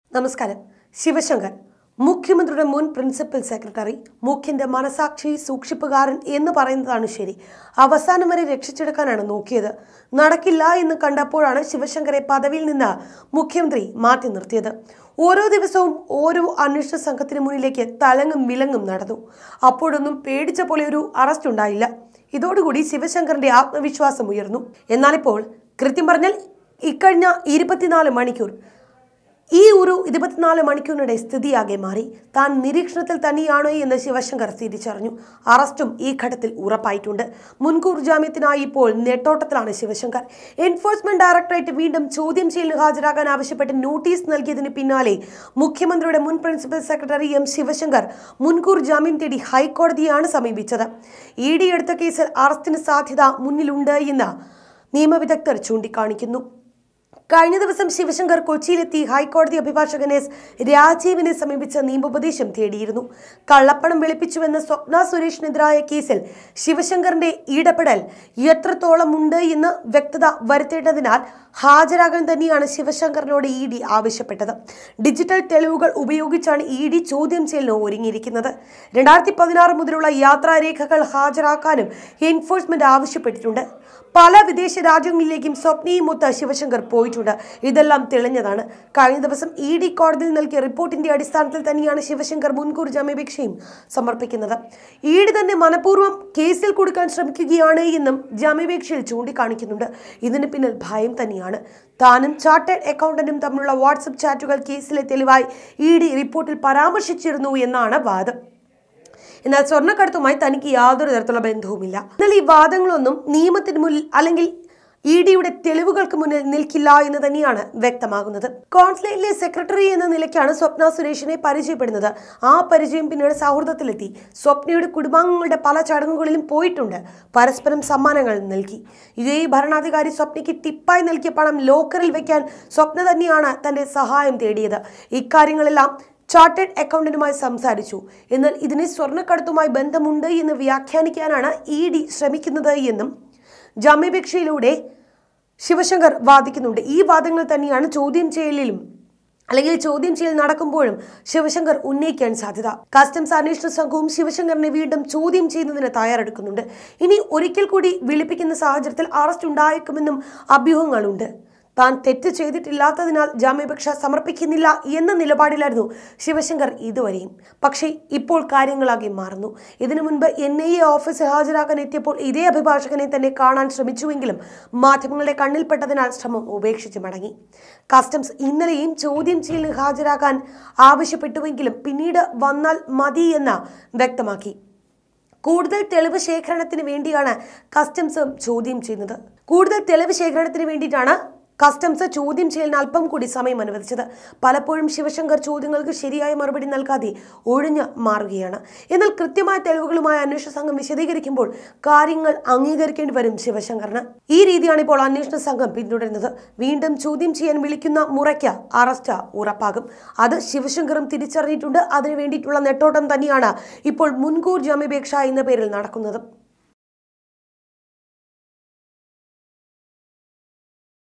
നമസ്കാരം ശിവശങ്കർ മുഖ്യമന്ത്രിയുടെ മുൻ പ്രിൻസിപ്പൽ സെക്രട്ടറി മുഖ്യന്റെ മനസാക്ഷി സൂക്ഷിപ്പുകാരൻ എന്ന് പറയുന്നതാണ് ശരി അവസാനം വരെ രക്ഷിച്ചെടുക്കാനാണ് നോക്കിയത് നടക്കില്ല എന്ന് കണ്ടപ്പോഴാണ് ശിവശങ്കരെ പദവിയിൽ നിന്ന് മുഖ്യമന്ത്രി മാറ്റി നിർത്തിയത് ഓരോ ദിവസവും ഓരോ അന്വേഷണ സംഘത്തിന് മുന്നിലേക്ക് തലങ്ങും വിലങ്ങും നടന്നു അപ്പോഴൊന്നും പേടിച്ച പോലെ ഒരു അറസ്റ്റ് ഉണ്ടായില്ല ഇതോടുകൂടി ശിവശങ്കറിന്റെ ആത്മവിശ്വാസം ഉയർന്നു എന്നാലിപ്പോൾ കൃത്യം പറഞ്ഞാൽ ഇക്കഴിഞ്ഞ ഇരുപത്തിനാല് മണിക്കൂർ ഈ ഒരു ഇരുപത്തിനാല് മണിക്കൂറിനിടെ സ്ഥിതിയാകെ മാറി താൻ നിരീക്ഷണത്തിൽ തന്നെയാണോ എന്ന് ശിവശങ്കർ തിരിച്ചറിഞ്ഞു അറസ്റ്റും ഈ ഘട്ടത്തിൽ ഉറപ്പായിട്ടുണ്ട് മുൻകൂർ ജാമ്യത്തിനായി ഇപ്പോൾ നെട്ടോട്ടത്തിലാണ് ശിവശങ്കർ എൻഫോഴ്സ്മെന്റ് ഡയറക്ടറേറ്റ് വീണ്ടും ചോദ്യം ചെയ്യലിന് ഹാജരാകാൻ ആവശ്യപ്പെട്ട് നോട്ടീസ് നൽകിയതിന് പിന്നാലെ മുഖ്യമന്ത്രിയുടെ മുൻ പ്രിൻസിപ്പൽ സെക്രട്ടറി എം ശിവശങ്കർ മുൻകൂർ ജാമ്യം തേടി ഹൈക്കോടതിയാണ് സമീപിച്ചത് ഇ ഡി എടുത്ത കേസിൽ അറസ്റ്റിന് സാധ്യത മുന്നിലുണ്ട് എന്ന് നിയമവിദഗ്ധർ ചൂണ്ടിക്കാണിക്കുന്നു കഴിഞ്ഞ ദിവസം ശിവശങ്കർ കൊച്ചിയിലെത്തി ഹൈക്കോടതി അഭിഭാഷകൻ എസ് രാജീവിനെ സമീപിച്ച നിയമോപദേശം തേടിയിരുന്നു കള്ളപ്പണം വെളുപ്പിച്ചുവെന്ന സ്വപ്ന സുരേഷിനെതിരായ കേസിൽ ശിവശങ്കറിന്റെ ഇടപെടൽ എത്രത്തോളം ഉണ്ട് എന്ന് വ്യക്തത വരുത്തേണ്ടതിനാൽ ഹാജരാകാൻ തന്നെയാണ് ശിവശങ്കറിനോട് ഇ ഡി ആവശ്യപ്പെട്ടത് ഡിജിറ്റൽ തെളിവുകൾ ഉപയോഗിച്ചാണ് ഇ ഡി ചോദ്യം ചെയ്യലിന് ഒരുങ്ങിയിരിക്കുന്നത് രണ്ടായിരത്തി പതിനാറ് മുതലുള്ള യാത്രാരേഖകൾ ഹാജരാക്കാനും എൻഫോഴ്സ്മെന്റ് ആവശ്യപ്പെട്ടിട്ടുണ്ട് പല വിദേശ രാജ്യങ്ങളിലേക്കും സ്വപ്നയും മൊത്ത ശിവശങ്കർ പോയിട്ടുണ്ട് ഇതെല്ലാം തെളിഞ്ഞതാണ് കഴിഞ്ഞ ദിവസം ഇ ഡി കോടതിയിൽ നൽകിയ റിപ്പോർട്ടിന്റെ അടിസ്ഥാനത്തിൽ തന്നെയാണ് ശിവശങ്കർ മുൻകൂർ ജാമ്യാപേക്ഷയും സമർപ്പിക്കുന്നത് ഇ ഡി തന്നെ മനഃപൂർവ്വം കേസിൽ കൊടുക്കാൻ ശ്രമിക്കുകയാണ് എന്നും ജാമ്യാപേക്ഷയിൽ ചൂണ്ടിക്കാണിക്കുന്നുണ്ട് ഇതിന് പിന്നിൽ ഭയം തന്നെയാണ് താനും ചാർട്ടേഡ് അക്കൗണ്ടന്റും തമ്മിലുള്ള വാട്സപ്പ് ചാറ്റുകൾ കേസിലെ തെളിവായി ഇ ഡി റിപ്പോർട്ടിൽ പരാമർശിച്ചിരുന്നു എന്നാണ് വാദം എന്നാൽ സ്വർണ്ണക്കടത്തുമായി തനിക്ക് യാതൊരു തരത്തിലുള്ള ബന്ധവുമില്ല എന്നാൽ ഈ വാദങ്ങളൊന്നും നിയമത്തിന് മുന്നിൽ അല്ലെങ്കിൽ ഇ ഡിയുടെ തെളിവുകൾക്ക് മുന്നിൽ നിൽക്കില്ല എന്ന് തന്നെയാണ് വ്യക്തമാകുന്നത് കോൺസുലേറ്റിലെ സെക്രട്ടറി എന്ന നിലയ്ക്കാണ് സ്വപ്ന സുരേഷിനെ പരിചയപ്പെടുന്നത് ആ പരിചയം പിന്നീട് സൗഹൃദത്തിലെത്തി സ്വപ്നയുടെ കുടുംബാംഗങ്ങളുടെ പല ചടങ്ങുകളിലും പോയിട്ടുണ്ട് പരസ്പരം സമ്മാനങ്ങൾ നൽകി ഇതേ ഭരണാധികാരി സ്വപ്നയ്ക്ക് ടിപ്പായി നൽകിയ പണം ലോക്കറിൽ വെക്കാൻ സ്വപ്ന തന്നെയാണ് തന്റെ സഹായം തേടിയത് ഇക്കാര്യങ്ങളെല്ലാം ചാർട്ടേഡ് അക്കൗണ്ടന്റുമായി സംസാരിച്ചു എന്നാൽ ഇതിന് സ്വർണ്ണക്കടത്തുമായി ബന്ധമുണ്ട് എന്ന് വ്യാഖ്യാനിക്കാനാണ് ഇ ഡി ശ്രമിക്കുന്നത് എന്നും ജാമ്യാപേക്ഷയിലൂടെ ശിവശങ്കർ വാദിക്കുന്നുണ്ട് ഈ വാദങ്ങൾ തന്നെയാണ് ചോദ്യം ചെയ്യലിലും അല്ലെങ്കിൽ ചോദ്യം ചെയ്യൽ നടക്കുമ്പോഴും ശിവശങ്കർ ഉന്നയിക്കാൻ സാധ്യത കസ്റ്റംസ് അന്വേഷണ സംഘവും ശിവശങ്കറിനെ വീണ്ടും ചോദ്യം ചെയ്യുന്നതിന് തയ്യാറെടുക്കുന്നുണ്ട് ഇനി ഒരിക്കൽ കൂടി വിളിപ്പിക്കുന്ന സാഹചര്യത്തിൽ അറസ്റ്റ് ഉണ്ടായേക്കുമെന്നും അഭ്യൂഹങ്ങളുണ്ട് താൻ തെറ്റ് ചെയ്തിട്ടില്ലാത്തതിനാൽ ജാമ്യാപേക്ഷ സമർപ്പിക്കുന്നില്ല എന്ന നിലപാടിലായിരുന്നു ശിവശങ്കർ ഇതുവരെയും പക്ഷേ ഇപ്പോൾ കാര്യങ്ങളാകെ മാറുന്നു ഇതിനു മുൻപ് എൻ ഐ എ ഓഫീസിൽ ഹാജരാക്കാൻ എത്തിയപ്പോൾ ഇതേ അഭിഭാഷകനെ തന്നെ കാണാൻ ശ്രമിച്ചുവെങ്കിലും മാധ്യമങ്ങളുടെ കണ്ണിൽപ്പെട്ടതിനാൽ ശ്രമം ഉപേക്ഷിച്ച് മടങ്ങി കസ്റ്റംസ് ഇന്നലെയും ചോദ്യം ചെയ്യലിന് ഹാജരാക്കാൻ ആവശ്യപ്പെട്ടുവെങ്കിലും പിന്നീട് വന്നാൽ മതി എന്ന് വ്യക്തമാക്കി കൂടുതൽ തെളിവ് ശേഖരണത്തിന് വേണ്ടിയാണ് കസ്റ്റംസ് ചോദ്യം ചെയ്യുന്നത് കൂടുതൽ തെളിവ് ശേഖരണത്തിന് വേണ്ടിയിട്ടാണ് കസ്റ്റംസ് ചോദ്യം ചെയ്യലിന് അല്പം കൂടി സമയം അനുവദിച്ചത് പലപ്പോഴും ശിവശങ്കർ ചോദ്യങ്ങൾക്ക് ശരിയായ മറുപടി നൽകാതെ ഒഴിഞ്ഞു മാറുകയാണ് എന്നാൽ കൃത്യമായ തെളിവുകളുമായി അന്വേഷണ സംഘം വിശദീകരിക്കുമ്പോൾ കാര്യങ്ങൾ അംഗീകരിക്കേണ്ടി വരും ശിവശങ്കറിന് ഈ രീതിയാണ് ഇപ്പോൾ അന്വേഷണ സംഘം പിന്തുടരുന്നത് വീണ്ടും ചോദ്യം ചെയ്യാൻ വിളിക്കുന്ന മുറയ്ക്ക് അറസ്റ്റ് ഉറപ്പാകും അത് ശിവശങ്കറും തിരിച്ചറിഞ്ഞിട്ടുണ്ട് അതിനു വേണ്ടിയിട്ടുള്ള നെട്ടോട്ടം തന്നെയാണ് ഇപ്പോൾ മുൻകൂർ ജാമ്യാപേക്ഷ എന്ന പേരിൽ നടക്കുന്നത്